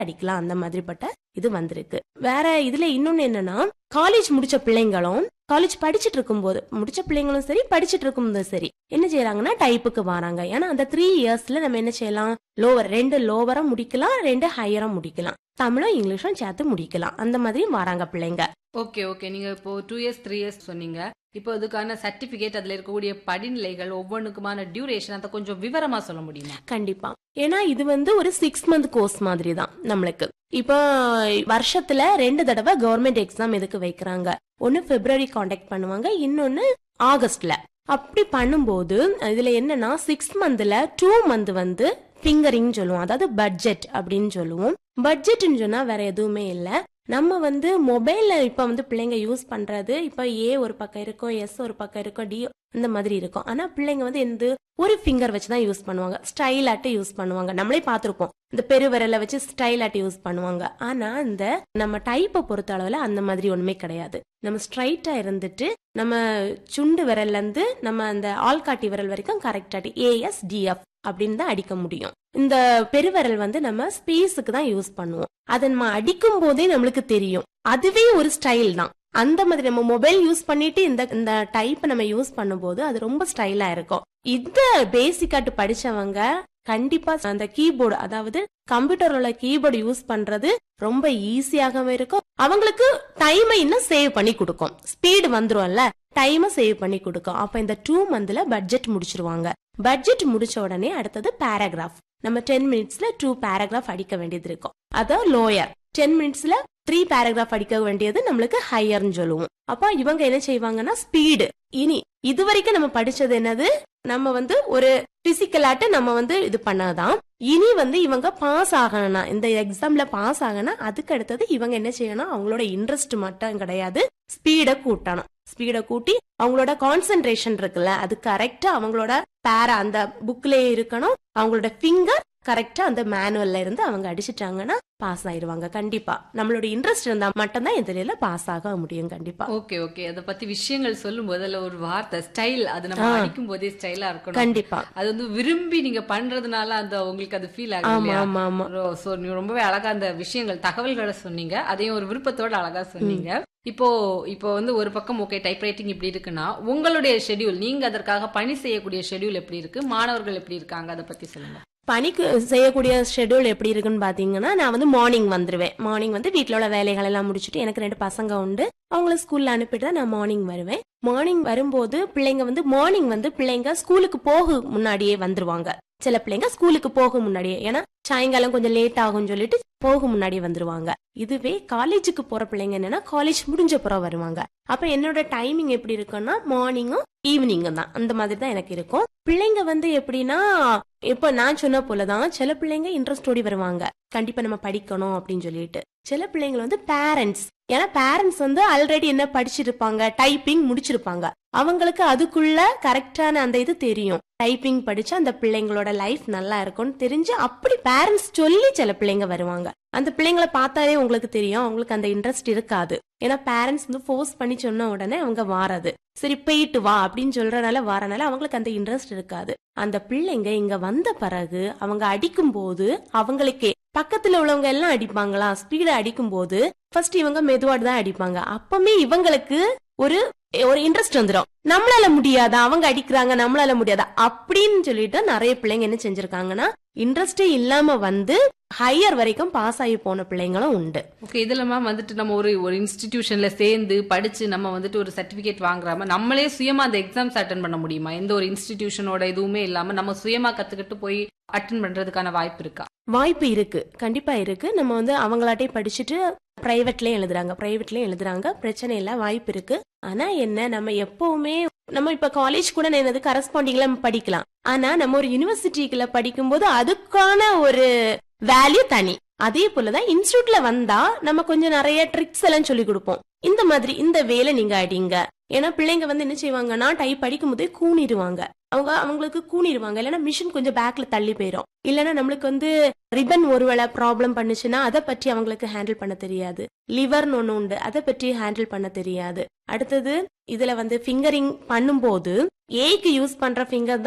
அடிக்கலாம் அந்த மாதிரிப்பட்ட இது வந்திருக்கு வேற இதுல இன்னொன்னு என்னன்னா காலேஜ் முடிச்ச பிள்ளைங்களும் காலேஜ் படிச்சிட்டு இருக்கும்போது முடிச்ச பிள்ளைங்களும் சரி படிச்சிட்டு இருக்கும்போதும் சரி என்ன செய்யறாங்கன்னா டைப்புக்கு வராங்க ஏன்னா அந்த த்ரீ இயர்ஸ்ல நம்ம என்ன செய்யலாம் லோவர் ரெண்டு லோவரா முடிக்கலாம் ரெண்டு ஹையரா முடிக்கலாம் தமிழும் இங்கிலீஷும் சேர்த்து முடிக்கலாம் அந்த மாதிரி வராங்க பிள்ளைங்க ஓகே ஓகே நீங்க இப்போ டூ இயர்ஸ் த்ரீ இயர்ஸ் சொன்னீங்க இப்போ இதுக்கான சர்டிபிகேட் அதுல இருக்கக்கூடிய படிநிலைகள் ஒவ்வொன்றுக்குமான டியூரேஷன் அதை கொஞ்சம் விவரமா சொல்ல முடியுமா கண்டிப்பா ஏன்னா இது வந்து ஒரு சிக்ஸ் மந்த் கோர்ஸ் மாதிரி தான் நம்மளுக்கு இப்போ வருஷத்துல ரெண்டு தடவை கவர்மெண்ட் எக்ஸாம் எதுக்கு வைக்கிறாங்க ஒன்னு பிப்ரவரி காண்டாக்ட் பண்ணுவாங்க இன்னொன்னு ஆகஸ்ட்ல அப்படி பண்ணும்போது இதுல என்னன்னா சிக்ஸ் மந்த்ல டூ மந்த் வந்து ஃபிங்கரிங் சொல்லுவோம் அதாவது பட்ஜெட் அப்படின்னு சொல்லுவோம் பட்ஜெட்னு சொன்னா வேற எதுவுமே இல்ல நம்ம வந்து மொபைல்ல இப்ப வந்து பிள்ளைங்க யூஸ் பண்றது இப்ப ஏ ஒரு பக்கம் இருக்கும் எஸ் ஒரு பக்கம் இருக்கும் டி இந்த மாதிரி இருக்கும் ஆனா பிள்ளைங்க வந்து எந்த ஒரு ஃபிங்கர் வச்சு தான் யூஸ் பண்ணுவாங்க ஸ்டைல் ஆட்டு யூஸ் பண்ணுவாங்க நம்மளே பார்த்திருப்போம் இந்த பெருவிரலை வச்சு ஸ்டைல் ஆட்டு யூஸ் பண்ணுவாங்க ஆனா இந்த நம்ம டைப்பை பொறுத்த அளவுல அந்த மாதிரி ஒண்ணுமே கிடையாது நம்ம ஸ்ட்ரைட்டா இருந்துட்டு நம்ம சுண்டு விரல்ல இருந்து நம்ம அந்த ஆள்காட்டி விரல் வரைக்கும் கரெக்டாட்டி ஏஎஸ் டிஎஃப் அப்படின்னு தான் அடிக்க முடியும் இந்த பெருவிரல் வந்து நம்ம ஸ்பேஸுக்கு தான் யூஸ் பண்ணுவோம் அதை நம்ம அடிக்கும் போதே நம்மளுக்கு தெரியும் அதுவே ஒரு ஸ்டைல் தான் அந்த மாதிரி நம்ம மொபைல் யூஸ் பண்ணிட்டு இந்த இந்த டைப் நம்ம யூஸ் பண்ணும்போது அது ரொம்ப ஸ்டைலா இருக்கும் இந்த பேசிக்காட்டு படிச்சவங்க கண்டிப்பா அந்த கீபோர்டு அதாவது கம்ப்யூட்டரோட கீபோர்டு யூஸ் பண்றது ரொம்ப ஈஸியாகவும் இருக்கும் அவங்களுக்கு டைமை இன்னும் சேவ் பண்ணி கொடுக்கும் ஸ்பீடு வந்துரும்ல டைமை சேவ் பண்ணி கொடுக்கும் அப்ப இந்த டூ மந்த்ல பட்ஜெட் முடிச்சிருவாங்க பட்ஜெட் முடிச்ச உடனே அடுத்தது பேராகிராஃப் நம்ம டென் மினிட்ஸ்ல டூ பேராகிராஃப் அடிக்க வேண்டியது இருக்கும் அதான் லோயர் டென் மினிட்ஸ்ல த்ரீ பேராகிராஃப் அடிக்க வேண்டியது நம்மளுக்கு ஹையர்னு சொல்லுவோம் அப்ப இவங்க என்ன செய்வாங்கன்னா ஸ்பீடு இனி இது வரைக்கும் நம்ம படிச்சது என்னது நம்ம வந்து ஒரு பிசிக்கலாட்டு நம்ம வந்து இது பண்ணாதான் இனி வந்து இவங்க பாஸ் ஆகணும்னா இந்த எக்ஸாம்ல பாஸ் ஆகணும் அதுக்கு அடுத்தது இவங்க என்ன செய்யணும் அவங்களோட இன்ட்ரெஸ்ட் மட்டும் கிடையாது ஸ்பீட கூட்டணும் ஸ்பீட கூட்டி அவங்களோட கான்சென்ட்ரேஷன் இருக்குல்ல அது கரெக்டா அவங்களோட பேரா அந்த புக்லயே இருக்கணும் அவங்களோட ஃபிங்கர் கரெக்டா அந்த மேனுவல்ல இருந்து அவங்க அடிச்சிட்டாங்கன்னா பாஸ் ஆயிருவாங்க கண்டிப்பா நம்மளோட இன்ட்ரெஸ்ட் இருந்தா மட்டும்தான் இதுல பாஸ் ஆக முடியும் கண்டிப்பா ஓகே ஓகே அத பத்தி விஷயங்கள் சொல்லும் போது அதுல ஒரு வார்த்தை ஸ்டைல் அது நம்ம ஆ. அடிக்கும் போதே ஸ்டைலா இருக்கணும் கண்டிப்பா அது வந்து விரும்பி நீங்க பண்றதுனால அந்த உங்களுக்கு அது ஃபீல் ஆகும் ஆமா இல்லையா ஆமா ஆமா சோ நீங்க ரொம்பவே அழகா அந்த விஷயங்கள் தகவல்களை சொன்னீங்க அதையும் ஒரு விருப்பத்தோட அழகா சொன்னீங்க இப்போ இப்போ வந்து ஒரு பக்கம் ஓகே டைப்ரைட்டிங் இப்படி இருக்குன்னா உங்களுடைய ஷெட்யூல் நீங்க அதற்காக பணி செய்யக்கூடிய ஷெட்யூல் எப்படி இருக்கு மாணவர்கள் எப்படி இருக்காங்க அதை பத்தி சொல்லுங்க பணிக்கு செய்யக்கூடிய ஷெட்யூல் எப்படி இருக்குன்னு பாத்தீங்கன்னா நான் வந்து மார்னிங் வந்துருவேன் மார்னிங் வந்து வீட்ல உள்ள வேலைகள் எல்லாம் முடிச்சுட்டு எனக்கு ரெண்டு பசங்க உண்டு அவங்கள ஸ்கூல்ல அனுப்பிட்டு தான் நான் மார்னிங் வருவேன் மார்னிங் வரும்போது பிள்ளைங்க வந்து மார்னிங் வந்து பிள்ளைங்க ஸ்கூலுக்கு போக முன்னாடியே வந்துருவாங்க சில பிள்ளைங்க ஸ்கூலுக்கு போக முன்னாடியே ஏன்னா சாயங்காலம் கொஞ்சம் லேட் ஆகும்னு சொல்லிட்டு போக முன்னாடி வந்துருவாங்க இதுவே காலேஜுக்கு போற பிள்ளைங்க என்னன்னா காலேஜ் முடிஞ்ச பிறகு வருவாங்க அப்ப என்னோட டைமிங் எப்படி இருக்குன்னா மார்னிங்கும் ஈவினிங்கும் தான் அந்த மாதிரி தான் எனக்கு இருக்கும் பிள்ளைங்க வந்து எப்படின்னா இப்ப நான் சொன்ன போலதான் சில பிள்ளைங்க இன்ட்ரெஸ்டோடி வருவாங்க கண்டிப்பா நம்ம படிக்கணும் அப்படின்னு சொல்லிட்டு சில பிள்ளைங்க வந்து பேரண்ட்ஸ் ஏன்னா பேரண்ட்ஸ் வந்து ஆல்ரெடி என்ன படிச்சிருப்பாங்க டைப்பிங் முடிச்சிருப்பாங்க அவங்களுக்கு அதுக்குள்ள கரெக்டான அந்த இது தெரியும் டைப்பிங் படிச்சா அந்த பிள்ளைங்களோட லைஃப் நல்லா இருக்கும்னு தெரிஞ்சு அப்படி பேரண்ட்ஸ் சொல்லி சில பிள்ளைங்க வருவாங்க அந்த பிள்ளைங்கள பார்த்தாலே உங்களுக்கு தெரியும் அவங்களுக்கு அந்த இன்ட்ரெஸ்ட் இருக்காது ஏன்னா பேரண்ட்ஸ் வந்து ஃபோர்ஸ் பண்ணி சொன்ன உடனே அவங்க வாரது சரி போயிட்டு வா அப்படின்னு சொல்றனால வாரனால அவங்களுக்கு அந்த இன்ட்ரெஸ்ட் இருக்காது அந்த பிள்ளைங்க இங்க வந்த பிறகு அவங்க அடிக்கும் போது அவங்களுக்கே பக்கத்துல உள்ளவங்க எல்லாம் அடிப்பாங்களா ஸ்பீடா அடிக்கும் போது ஃபர்ஸ்ட் இவங்க மெதுவாடு தான் அடிப்பாங்க அப்பமே இவங்களுக்கு ஒரு ஒரு இன்ட்ரெஸ்ட் வந்துடும் நம்மளால முடியாதா அவங்க அடிக்கிறாங்க நம்மளால முடியாதா அப்படின்னு சொல்லிட்டு நிறைய பிள்ளைங்க என்ன செஞ்சிருக்காங்கன்னா இன்ட்ரெஸ்டே இல்லாம வந்து ஹையர் வரைக்கும் பாஸ் ஆகி போன பிள்ளைங்களும் உண்டு ஓகே இதுல மேம் வந்துட்டு நம்ம ஒரு ஒரு இன்ஸ்டிடியூஷன்ல சேர்ந்து படிச்சு நம்ம வந்துட்டு ஒரு சர்டிபிகேட் வாங்குறாம நம்மளே சுயமா அந்த எக்ஸாம்ஸ் அட்டன் பண்ண முடியுமா எந்த ஒரு இன்ஸ்டிடியூஷனோட இதுவுமே இல்லாம நம்ம சுயமா கத்துக்கிட்டு போய் அட்டன் பண்றதுக்கான வாய்ப்பு இருக்கா வாய்ப்பு இருக்கு கண்டிப்பா இருக்கு நம்ம வந்து அவங்களாட்டே படிச்சுட்டு பிரைவேட்லயும் எழுதுறாங்க பிரைவேட்லயும் எழுதுறாங்க பிரச்சனை இல்ல வாய்ப்பு இருக்கு ஆனா என்ன நம்ம எப்பவுமே நம்ம இப்ப காலேஜ் கூட என்னது கரஸ்பாண்டிங்ல படிக்கலாம் ஆனா நம்ம ஒரு யூனிவர்சிட்டிக்குள்ள படிக்கும்போது அதுக்கான ஒரு வேல்யூ தனி அதே போலதான் இன்ஸ்டியூட்ல வந்தா நம்ம கொஞ்சம் நிறைய ட்ரிக்ஸ் எல்லாம் சொல்லி கொடுப்போம் இந்த மாதிரி இந்த வேலை நீங்க அடிங்க ஏன்னா பிள்ளைங்க வந்து என்ன செய்வாங்கன்னா டைப் படிக்கும் போதே கூணிடுவாங்க அவங்க அவங்களுக்கு கூணிடுவாங்க இல்லைன்னா மிஷின் கொஞ்சம் பேக்ல தள்ளி போயிடும் இல்லைன்னா நம்மளுக்கு வந்து ரிப்பன் ஒருவேளை ப்ராப்ளம் பண்ணுச்சுன்னா அதை பற்றி அவங்களுக்கு ஹேண்டில் பண்ண தெரியாது லிவர்னு ஒன்று உண்டு அதை பற்றி ஹேண்டில் பண்ண தெரியாது அடுத்தது இதுல வந்து ஃபிங்கரிங் பண்ணும்போது ஏக்கு யூஸ் பண்ற ஃபிங்கர் தான்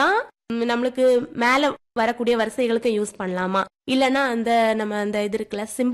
ம், நம்மளுக்கு மேல வரக்கூடிய வரிசைகளுக்கு யூஸ் பண்ணலாமா இல்லனா அந்த நம்ம அந்த இது இருக்குல்ல